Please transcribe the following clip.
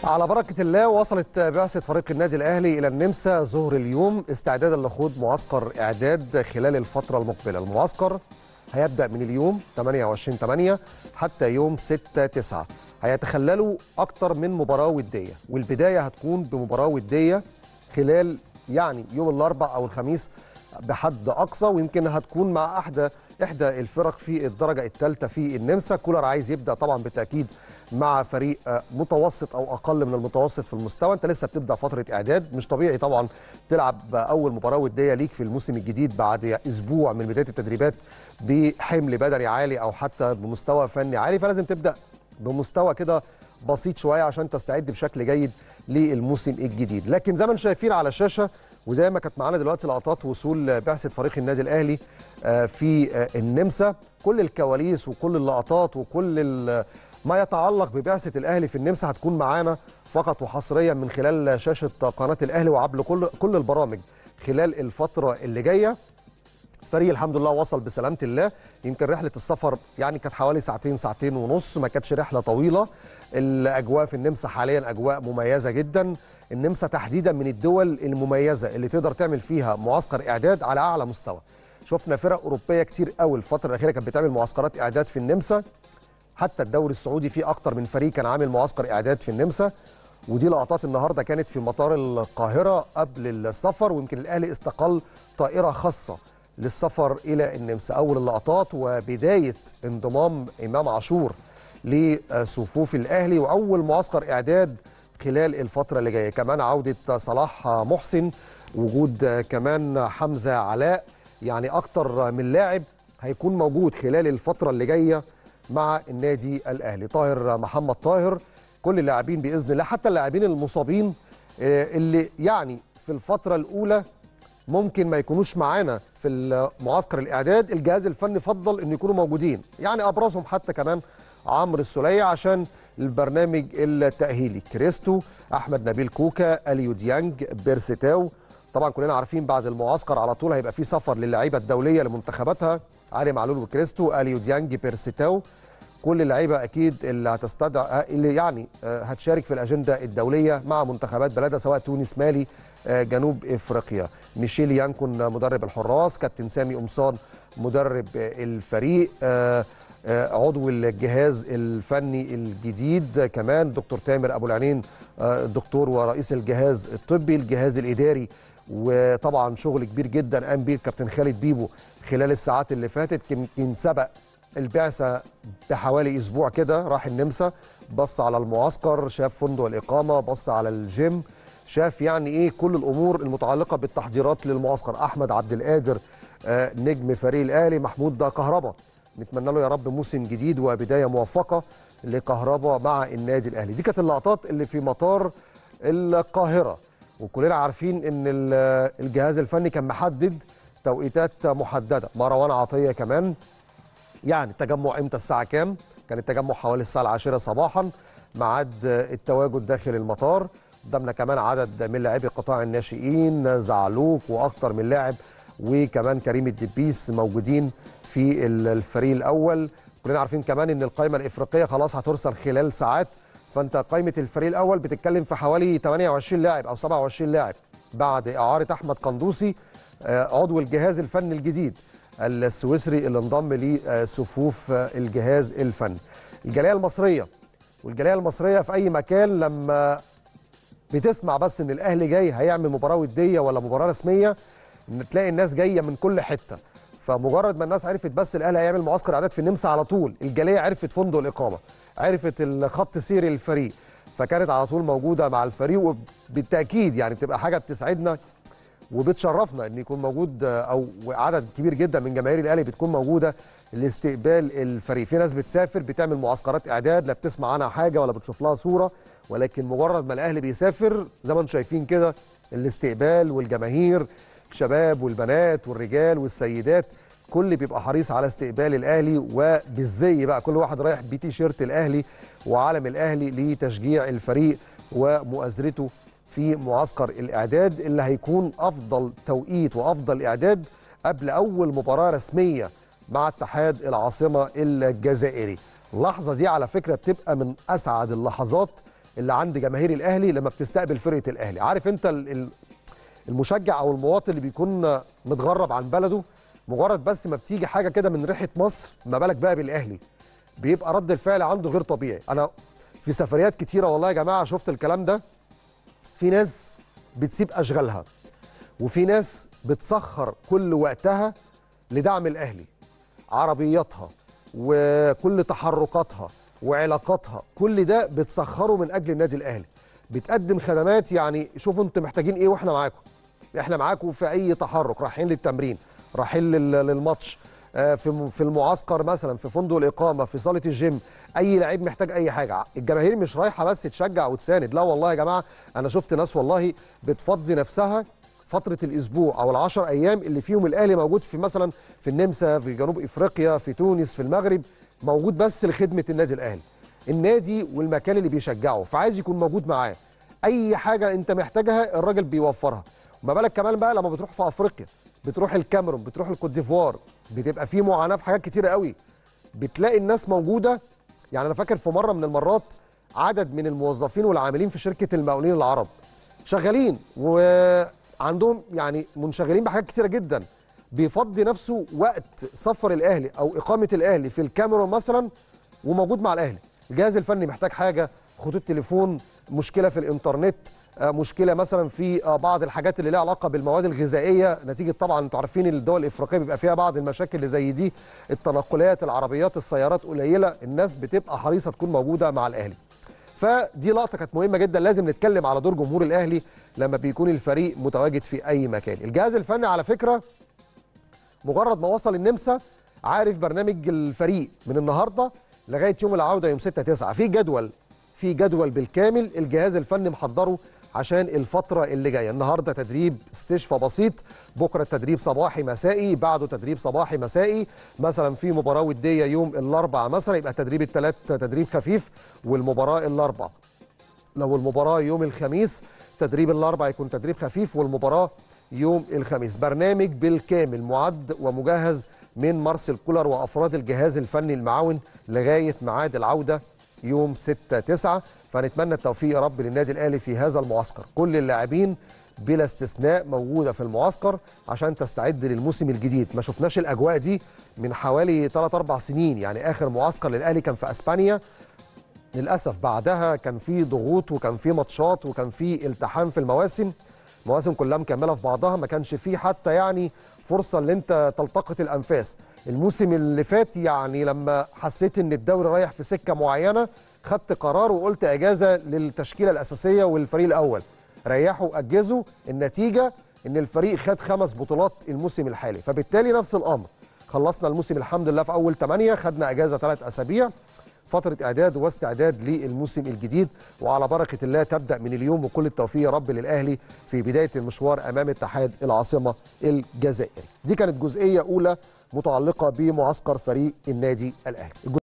على بركة الله وصلت بعثة فريق النادي الأهلي إلى النمسا ظهر اليوم استعدادا لخوض معسكر إعداد خلال الفترة المقبلة المعسكر هيبدأ من اليوم 28 8 حتى يوم 6 9 هيتخللوا أكتر من مباراة ودية والبداية هتكون بمباراة ودية خلال يعني يوم الأربع أو الخميس بحد أقصى ويمكن هتكون مع أحدى إحدى الفرق في الدرجة الثالثة في النمسا كولر عايز يبدأ طبعا بالتأكيد مع فريق متوسط او اقل من المتوسط في المستوى انت لسه بتبدا فتره اعداد مش طبيعي طبعا تلعب اول مباراه وديه ليك في الموسم الجديد بعد اسبوع من بدايه التدريبات بحمل بدني عالي او حتى بمستوى فني عالي فلازم تبدا بمستوى كده بسيط شويه عشان تستعد بشكل جيد للموسم الجديد لكن زي ما انتم شايفين على الشاشه وزي ما كانت معانا دلوقتي لقطات وصول بعثه فريق النادي الاهلي في النمسا كل الكواليس وكل اللقطات وكل ما يتعلق ببعثه الاهلي في النمسا هتكون معانا فقط وحصريا من خلال شاشه قناه الاهلي وعبر كل كل البرامج خلال الفتره اللي جايه فريق الحمد لله وصل بسلامه الله يمكن رحله السفر يعني كانت حوالي ساعتين ساعتين ونص ما كانتش رحله طويله الاجواء في النمسا حاليا اجواء مميزه جدا النمسا تحديدا من الدول المميزه اللي تقدر تعمل فيها معسكر اعداد على اعلى مستوى شفنا فرق اوروبيه كتير قوي الفتره الاخيره كانت بتعمل معسكرات اعداد في النمسا حتى الدوري السعودي فيه اكتر من فريق كان عامل معسكر اعداد في النمسا ودي لقطات النهارده كانت في مطار القاهره قبل السفر ويمكن الاهلي استقل طائره خاصه للسفر الى النمسا اول اللقطات وبدايه انضمام امام عاشور لصفوف الاهلي واول معسكر اعداد خلال الفتره اللي جايه كمان عوده صلاح محسن وجود كمان حمزه علاء يعني اكتر من لاعب هيكون موجود خلال الفتره اللي جايه مع النادي الاهلي طاهر محمد طاهر كل اللاعبين باذن الله حتى اللاعبين المصابين اللي يعني في الفتره الاولى ممكن ما يكونوش معانا في معسكر الاعداد الجهاز الفني فضل ان يكونوا موجودين يعني ابرزهم حتى كمان عمرو السوليه عشان البرنامج التاهيلي كريستو احمد نبيل كوكا اليو ديانج بيرستاو طبعا كلنا عارفين بعد المعسكر على طول هيبقى في سفر للعيبه الدوليه لمنتخباتها علي معلول وكريستو اليو ديانج بيرستاو كل اللعيبه اكيد اللي هتستدعى اللي يعني هتشارك في الاجنده الدوليه مع منتخبات بلادها سواء تونس مالي جنوب افريقيا ميشيل يانكون مدرب الحراس كابتن سامي قمصان مدرب الفريق عضو الجهاز الفني الجديد كمان دكتور تامر ابو العينين دكتور ورئيس الجهاز الطبي الجهاز الاداري وطبعا شغل كبير جدا قام بيه الكابتن خالد بيبو خلال الساعات اللي فاتت يمكن سبق البعثه بحوالي اسبوع كده راح النمسا بص على المعسكر شاف فندق الاقامه بص على الجيم شاف يعني ايه كل الامور المتعلقه بالتحضيرات للمعسكر احمد عبد القادر آه نجم فريق الاهلي محمود ده كهربا نتمنى له يا رب موسم جديد وبدايه موفقه لكهربا مع النادي الاهلي دي كانت اللقطات اللي في مطار القاهره وكلنا عارفين ان الجهاز الفني كان محدد توقيتات محدده مروان عطيه كمان يعني التجمع امتى الساعه كام كان التجمع حوالي الساعه العاشرة صباحا ميعاد التواجد داخل المطار قدامنا كمان عدد من لاعبي قطاع الناشئين زعلوك واكثر من لاعب وكمان كريم الدبيس موجودين في الفريق الاول كلنا عارفين كمان ان القائمه الافريقيه خلاص هترسل خلال ساعات فانت قائمه الفريق الاول بتتكلم في حوالي 28 لاعب او 27 لاعب بعد اعاره احمد قندوسي عضو الجهاز الفني الجديد السويسري اللي انضم لصفوف الجهاز الفني الجاليه المصريه والجاليه المصريه في اي مكان لما بتسمع بس ان الاهلي جاي هيعمل مباراه وديه ولا مباراه رسميه ان تلاقي الناس جايه من كل حته فمجرد ما الناس عرفت بس الاهلي هيعمل معسكر اعداد في النمسا على طول الجاليه عرفت فندق الاقامه عرفت الخط سير الفريق فكانت على طول موجوده مع الفريق وبالتاكيد يعني بتبقى حاجه بتسعدنا وبتشرفنا ان يكون موجود او عدد كبير جدا من جماهير الاهلي بتكون موجوده لاستقبال الفريق في ناس بتسافر بتعمل معسكرات اعداد لا بتسمع عنها حاجه ولا بتشوف لها صوره ولكن مجرد ما الاهلي بيسافر زي ما انتم شايفين كده الاستقبال والجماهير الشباب والبنات والرجال والسيدات كل بيبقى حريص على استقبال الاهلي وبالزي بقى كل واحد رايح بتي شيرت الاهلي وعلم الاهلي لتشجيع الفريق ومؤازرته في معسكر الاعداد اللي هيكون افضل توقيت وافضل اعداد قبل اول مباراه رسميه مع اتحاد العاصمه الجزائري اللحظه دي على فكره بتبقى من اسعد اللحظات اللي عند جماهير الاهلي لما بتستقبل فرقه الاهلي عارف انت ال- ال- المشجع او المواطن اللي بيكون متغرب عن بلده مجرد بس ما بتيجي حاجه كده من ريحه مصر ما بالك بقى بالاهلي بيبقى رد الفعل عنده غير طبيعي انا في سفريات كتيره والله يا جماعه شفت الكلام ده في ناس بتسيب اشغالها وفي ناس بتسخر كل وقتها لدعم الاهلي عربياتها وكل تحركاتها وعلاقاتها كل ده بتسخره من اجل النادي الاهلي بتقدم خدمات يعني شوفوا انتوا محتاجين ايه واحنا معاكم احنا معاكم في اي تحرك رايحين للتمرين رايحين لل- للماتش آه، في م- في المعسكر مثلا في فندق الاقامه في صاله الجيم اي لعيب محتاج اي حاجه الجماهير مش رايحه بس تشجع وتساند لا والله يا جماعه انا شفت ناس والله بتفضي نفسها فتره الاسبوع او العشر ايام اللي فيهم الاهلي موجود في مثلا في النمسا في جنوب افريقيا في تونس في المغرب موجود بس لخدمه النادي الاهلي النادي والمكان اللي بيشجعه فعايز يكون موجود معاه اي حاجه انت محتاجها الراجل بيوفرها وما بالك كمان بقى لما بتروح في افريقيا بتروح الكاميرون بتروح الكوت ديفوار بتبقى في معاناه في حاجات كتيره قوي بتلاقي الناس موجوده يعني انا فاكر في مره من المرات عدد من الموظفين والعاملين في شركه المقاولين العرب شغالين وعندهم يعني منشغلين بحاجات كتيره جدا بيفضي نفسه وقت سفر الاهلي او اقامه الاهلي في الكاميرون مثلا وموجود مع الاهلي الجهاز الفني محتاج حاجه خطوط تليفون مشكله في الانترنت آه، مشكله مثلا في آه، بعض الحاجات اللي لها علاقه بالمواد الغذائيه نتيجه طبعا انتوا عارفين الدول الافريقيه بيبقى فيها بعض المشاكل اللي زي دي التنقلات العربيات السيارات قليله الناس بتبقى حريصه تكون موجوده مع الاهلي فدي لقطه كانت مهمه جدا لازم نتكلم على دور جمهور الاهلي لما بيكون الفريق متواجد في اي مكان الجهاز الفني على فكره مجرد ما وصل النمسا عارف برنامج الفريق من النهارده لغايه يوم العوده يوم 6 9 في جدول في جدول بالكامل الجهاز الفني محضره عشان الفتره اللي جايه النهارده تدريب استشفاء بسيط بكره تدريب صباحي مسائي بعده تدريب صباحي مسائي مثلا في مباراه وديه يوم الاربعاء مثلا يبقى تدريب الثلاث تدريب خفيف والمباراه الاربعاء لو المباراة يوم الخميس تدريب الأربع يكون تدريب خفيف والمباراة يوم الخميس برنامج بالكامل معد ومجهز من مارسيل كولر وأفراد الجهاز الفني المعاون لغاية ميعاد العودة يوم 6 9 فنتمنى التوفيق يا رب للنادي الأهلي في هذا المعسكر كل اللاعبين بلا استثناء موجودة في المعسكر عشان تستعد للموسم الجديد ما شفناش الأجواء دي من حوالي 3 4 سنين يعني آخر معسكر للأهلي كان في أسبانيا للاسف بعدها كان في ضغوط وكان في ماتشات وكان في التحام في المواسم مواسم كلها مكمله في بعضها ما كانش في حتى يعني فرصه ان انت تلتقط الانفاس الموسم اللي فات يعني لما حسيت ان الدوري رايح في سكه معينه خدت قرار وقلت اجازه للتشكيله الاساسيه والفريق الاول ريحوا اجزوا النتيجه ان الفريق خد خمس بطولات الموسم الحالي فبالتالي نفس الامر خلصنا الموسم الحمد لله في اول 8 خدنا اجازه ثلاث اسابيع فترة إعداد واستعداد للموسم الجديد وعلى بركة الله تبدأ من اليوم وكل التوفيق يا رب للأهلي في بداية المشوار أمام اتحاد العاصمة الجزائري دي كانت جزئية أولى متعلقة بمعسكر فريق النادي الأهلي